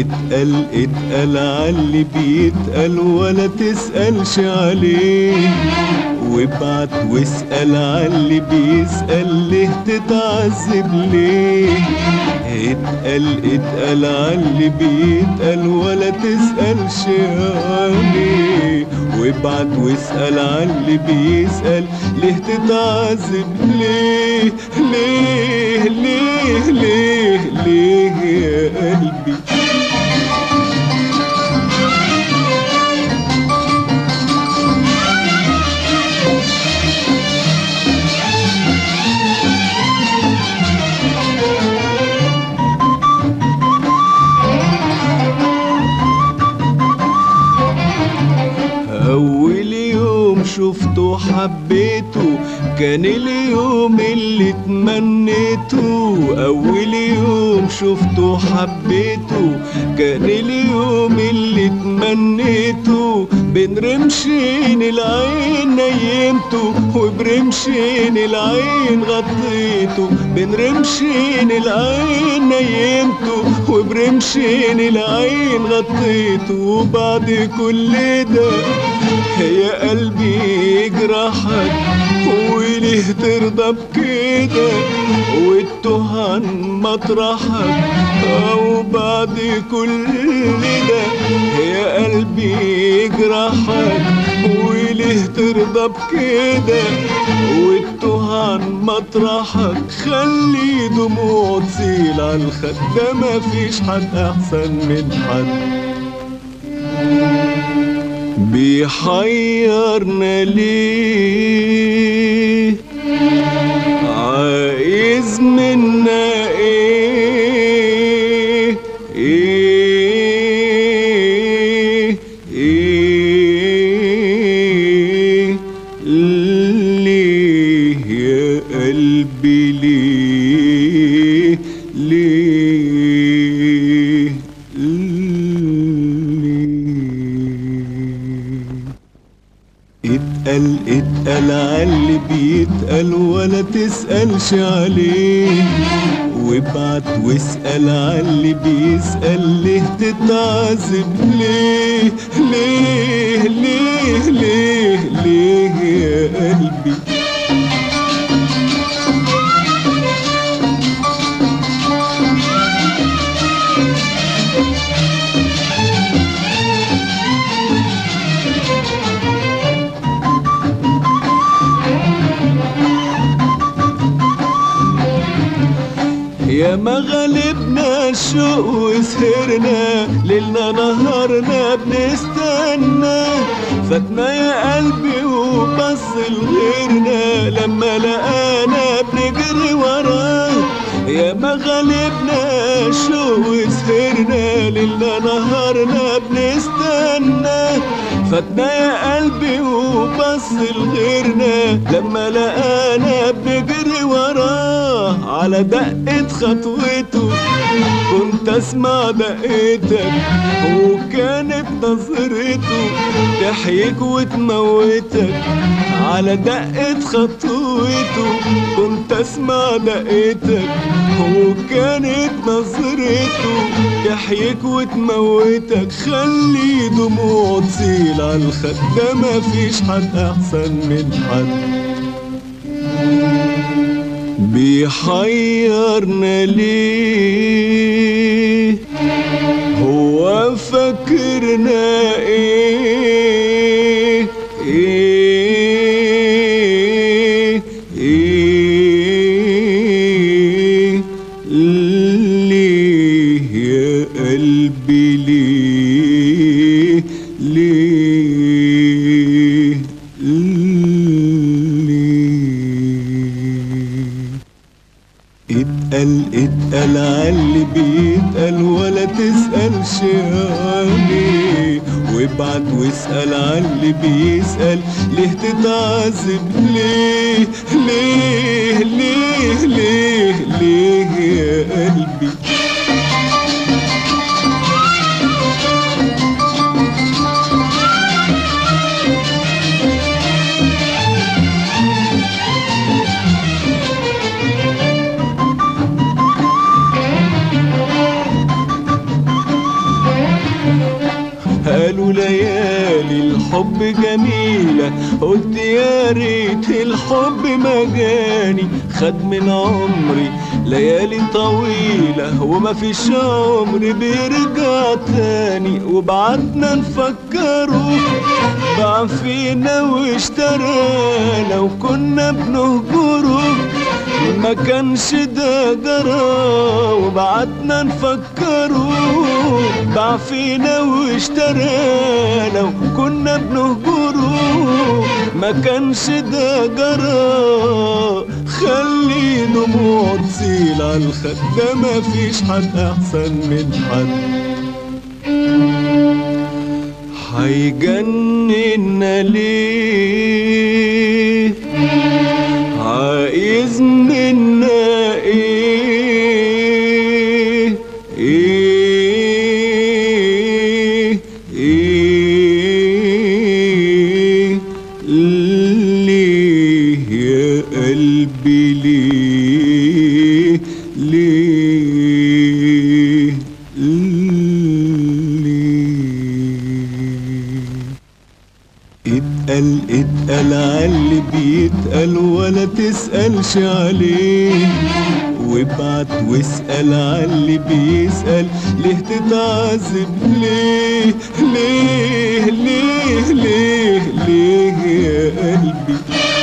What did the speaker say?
اتقل اتقل عاللي بيتقل ولا تسألش عليه وابعت واسأل عاللي بيسأل ليه تتعذب ليه اتقل اتقل عاللي بيتقل ولا تسألش عليه وابعت واسأل عاللي بيسأل ليه تتعذب ليه ليه ليه ليه ليه يا قلبي أول يوم شفته حبيته كان اليوم اللي تمنيته أول يوم شفته حبيته كان اليوم اللي تمنيته بين رمشين العين نيمته وبرمشين العين غطيته بين رمشين العين نيمته وبرمشين العين غطيته وبعد كل ده يا قلبي يجرحك وليه ترضى بكده وتوه عن مطرحك او بعد كل ده يا قلبي يجرحك وليه ترضى بكده وتوه عن مطرحك خلي دموع تسيل على الخد ده مفيش حد احسن من حد بيحيرنا ليه عايز منا ايه ايه ايه ليه يا قلبي ليه ليه ليه اتقل اتقل عاللي بيتقل ولا تسألش عليه وابعت واسأل عاللي بيسأل ليه تتعذب ليه ليه ليه ليه ليه يا قلبي يا ما غلبنا الشوق وسهرنا ليلنا نهارنا بنستنى فاتنا يا قلبي وبص لغيرنا لما لقانا بنجري وراه يا ما غلبنا الشوق وسهرنا ليلنا نهارنا بنستنى فاتنا يا قلبي وبص لغيرنا لما لقانا بنجري وراه على دقة خطوته كنت اسمع دقتك وكانت نظرته تحييك وتموتك على دقة خطوته كنت اسمع دقتك وكانت نظرته تحييك وتموتك خلي دموع تسيل على الخد ده مفيش حد احسن من حد بيحيرنا ليه هو فاكرنا ايه ايه ايه ليه يا قلبي ليه ليه ليه اتقل اتقل عاللي بيتقل ولا تسألش عليه وابعت واسأل عاللي بيسأل ليه تتعذب ليه ليه ليه ليه ليه يا قلبي قالوا ليالي الحب جميلة قلت يا ريت الحب ما جاني خد من عمري ليالي طويلة وما فيش عمر بيرجع تاني وبعدنا نفكره باع فينا واشترانا وكنا بنهجره ما كانش ده جرى وبعدنا نفكره باع فينا واشترانا وكنا بنهجره ما كانش ده جرى خلي دموع تسيل على الخد ده مفيش حد احسن من حد هيجننا ليه عايز منا ايه ايه ايه ليه يا قلبي ليه ليه ليه اتقل اتقل عاللي بيتقل ولا تسألش عليه وابعت واسأل عاللي بيسأل ليه تتعذب ليه ليه ليه ليه ليه يا قلبي